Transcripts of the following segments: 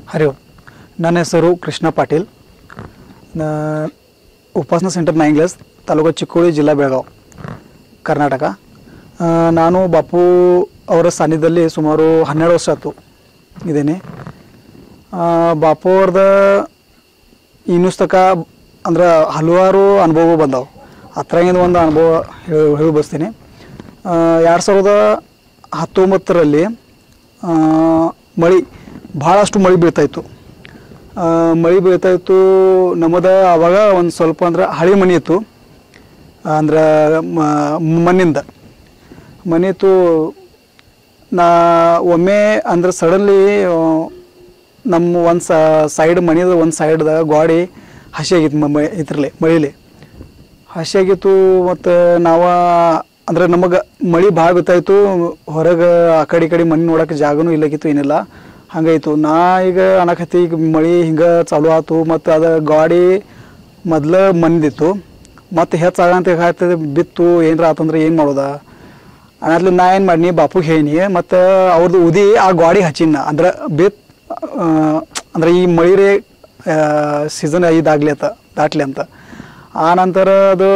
ಹರಿ ಓಂ ನನ್ನ ಹೆಸರು ಕೃಷ್ಣ ಪಾಟೀಲ್ ನಾ- ಉಪಾಸನಾ ಸೆಂಟರ್ ನೈಂಗ್ಲಸ್ ತಾಲೂಕು ಚಿಕ್ಕೋಡಿ ಜಿಲ್ಲಾ ಬೆಳಗಾವ್ ಕರ್ನಾಟಕ ಆ, ನಾನು ಬಾಪು ಅವರ ಸಾನ್ನಿಧ್ಯದಲ್ಲಿ ಸುಮಾರು ಹನ್ನೆರಡು ವರ್ಷ ಆಯ್ತು ಇದ್ದೇನೆ ಆ, ಬಾಪು ಅವ್ರದ ಇನ್ನುಸ್ತಕ ಅಂದ್ರೆ ಹಲವಾರು ಅನುಭವ ಬಂದವು ಅದ್ರಾಗಿಂದ ಒಂದು ಅನುಭವ ಹೇಳಿ ಹೇಳಿ ಬಯಸ್ತೀನಿ ಎರಡು ಸಾವಿರದ ಹತ್ತೊಂಬತ್ತರಲ್ಲಿ ಆ, ಮಳೆ ಭಾಳಷ್ಟು ಮಳೆ ಬೀಳ್ತಾಯಿತ್ತು ಮಳೆ ಬೀಳ್ತಾಯಿತ್ತು ನಮ್ಮದ ಅವಾಗ ಒಂದು ಸ್ವಲ್ಪ ಅಂದ್ರೆ ಹಳೆ ಮನೆ ಇತ್ತು ಅಂದ್ರೆ ಮ- ಮಣ್ಣಿಂದ ಮನೆ ಇತ್ತು ನಾ ಒಮ್ಮೆ ಅಂದ್ರೆ ಸಡನ್ಲಿ ನಮ್ಮ ಒಂದು ಸೈಡ್ ಮನೆದ ಒಂದು ಸೈಡ್ದಾಗ ಗಾಡಿ ಹಸಿಯಾಗಿತ್ತು ಮ ಇದ್ರಲ್ಲಿ ಮಳೀಲಿ ಹಸಿಯಾಗಿತ್ತು ಮತ್ತು ನಾವು ಅಂದ್ರೆ ನಮಗೆ ಮಳೆ ಭಾಳ ಗೊತ್ತಾಯಿತು ಹೊರಗೆ ಆ ಕಡೆ ಈ ಕಡೆ ಮನೆ ನೋಡೋಕೆ ಜಾಗನೂ ಇಲ್ಲಕಿತ್ತು ಏನಿಲ್ಲ ಹಂಗಾಯ್ತು ನಾ ಈಗ ಅನ್ನಕತ್ತಿ ಈಗ ಮಳೆ ಹಿಂಗೆ ಚಾಲು ಆಯ್ತು ಮತ್ತು ಅದು ಗಾಡಿ ಮೊದ್ಲು ಮಂದಿತ್ತು ಮತ್ತು ಹೆಚ್ಚಾಗಂತ ಆಗ್ತದೆ ಬಿತ್ತು ಏನಾರ ಆತಂದ್ರೆ ಏನು ಮಾಡೋದ ಅನ್ನತ್ಲಿ ನಾ ಏನು ಮಾಡೀನಿ ಬಾಪುಗೆ ಹೇಳೀನಿ ಮತ್ತು ಅವ್ರದ್ದು ಉದಿ ಆ ಗಾಡಿ ಹಚ್ಚಿನ ಅಂದ್ರೆ ಬಿತ್ ಆ, ಅಂದ್ರೆ ಈ ಮಳೆ ಸೀಸನ್ ಇದಾಗ್ಲಿ ಅಂತ ದಾಟ್ಲಿ ಅಂತ ಆ ನಂತರ ಅದು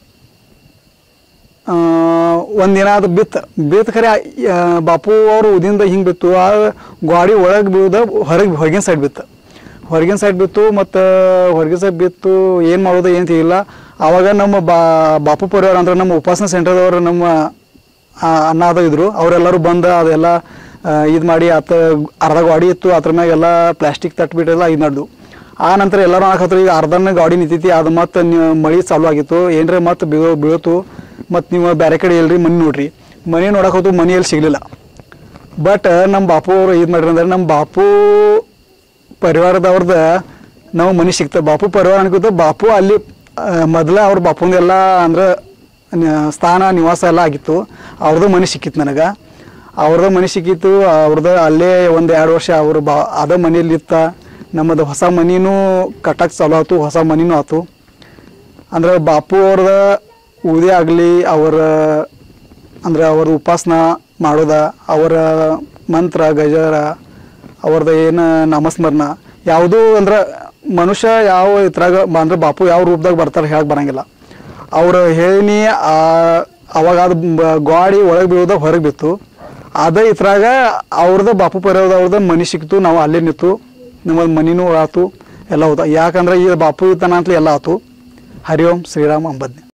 ಆ, ಒಂದಿನ ಅದು ಬಿತ್ತು ಬಿತ್ತು ಖರೆ ಆ, ಬಾಪು ಅವರು ಉದಿಂದ ಹಿಂಗೆ ಬಿತ್ತು ಆ ಗಾಡಿ ಒಳಗೆ ಬೀಳ್ದ ಹೊರಗೆ ಹೊರಗಿನ ಸೈಡ್ ಬಿತ್ತು ಹೊರಗಿನ ಸೈಡ್ ಬಿತ್ತು ಮತ್ತು ಹೊರಗಿನ ಸೈಡ್ ಬಿತ್ತು ಏನು ಮಾಡೋದು ಏನು ತಿಳಿಲ್ಲ ಆವಾಗ ನಮ್ಮ ಬಾ ಬಾಪು ಪರಿವಾರ ಅಂದ್ರೆ ನಮ್ಮ ಉಪಾಸನಾ ಸೆಂಟರ್ದವರು ನಮ್ಮ ಆ, ಅಣ್ಣ ಅದು ಇದ್ರು ಅವರೆಲ್ಲರೂ ಬಂದು ಅದೆಲ್ಲ ಇದು ಮಾಡಿ ಆತ ಅರ್ಧ ಗಾಡಿ ಇತ್ತು ಅದ್ರ ಮ್ಯಾಗೆಲ್ಲ ಪ್ಲಾಸ್ಟಿಕ್ ತಟ್ಬಿಟ್ಟೆಲ್ಲ ಇದು ನಡೆದು ಆ ನಂತರ ಎಲ್ಲರೂ ಹಾಕತ್ರು ಈಗ ಅರ್ಧನ ಗಾಡಿ ನಿಂತೈತಿ ಅದು ಮತ್ತೆ ಮಳೆ ಚಾಲು ಆಗಿತ್ತು ಏನ್ರೆ ಮತ್ತೆ ಬೀಳೋ ಬೀಳ್ತು ಮತ್ತು ನೀವು ಬೇರೆ ಕಡೆ ಎಲ್ರಿ ಮನೆ ನೋಡ್ರಿ ಮನೆ ನೋಡಕ್ಕೆ ಹೋತು ಮನೆಯಲ್ಲಿ ಸಿಗಲಿಲ್ಲ ಬಟ್ ನಮ್ಮ ಬಾಪು ಅವರು ಇದು ಮಾಡ್ರಿ ಅಂದ್ರೆ ನಮ್ಮ ಬಾಪು ಪರಿವಾರದವ್ರದ್ದು ನಾವು ಮನೆ ಸಿಗ್ತದೆ ಬಾಪು ಪರಿವಾರ ಅನ್ಕೋತ ಬಾಪು ಅಲ್ಲಿ ಮೊದಲ ಅವ್ರ ಬಾಪುಂದೆಲ್ಲ ಅಂದ್ರೆ ನ- ಸ್ಥಾನ ನಿವಾಸ ಎಲ್ಲ ಆಗಿತ್ತು ಅವ್ರದ್ದು ಮನೆ ಸಿಕ್ಕಿತ್ತು ನನಗೆ ಅವ್ರದ್ದು ಮನೆ ಸಿಕ್ಕಿತ್ತು ಅವ್ರದ್ದು ಅಲ್ಲೇ ಒಂದು ಎರಡು ವರ್ಷ ಅವರು ಬಾ ಅದ ಮನೇಲಿ ಇತ್ತ ನಮ್ಮದು ಹೊಸ ಮನಿನೂ ಕಟ್ಟಕ್ಕೆ ಚಾಲು ಆಯ್ತು ಹೊಸ ಮನಿನೂ ಆಯ್ತು ಅಂದ್ರೆ ಬಾಪು ಅವ್ರದ ಉದೇ ಆಗಲಿ ಅವರ ಅಂದ್ರೆ ಅವ್ರ ಉಪಾಸನ ಮಾಡೋದ ಅವರ ಮಂತ್ರ ಗಜರ ಅವ್ರದ್ದು ಏನು ನಾಮಸ್ಮರಣ ಯಾವುದೂ ಅಂದ್ರೆ ಮನುಷ್ಯ ಯಾವ ಇದ್ರಾಗ ಬ- ಅಂದ್ರೆ ಬಾಪು ಯಾವ ರೂಪದಾಗ ಬರ್ತಾರೆ ಹೇಳಕ್ ಬರಂಗಿಲ್ಲ ಅವ್ರು ಹೇಳಿನಿ ಅವಾಗ ಅದು ಬ- ಗಾಡಿ ಒಳಗೆ ಬೀಳೋದಾಗ ಹೊರಗೆ ಬಿತ್ತು ಅದೇ ಇದ್ರಾಗ ಅವ್ರದ್ದು ಬಾಪು ಪರಿವಾರದವ್ರದ್ದು ಮನೆ ಸಿಕ್ತು ನಾವು ಅಲ್ಲೇ ನಿಂತು ನಮ್ಮ ಮನಿನೂ ಆತು ಎಲ್ಲ ಹೋದ ಯಾಕಂದ್ರೆ ಈ ಬಾಪು ಇದ್ದಾನ ಅಂತಲೇ ಎಲ್ಲ ಆತು ಹರಿ ಓಂ ಶ್ರೀರಾಮ್ ಅಂಬದ್ನಿ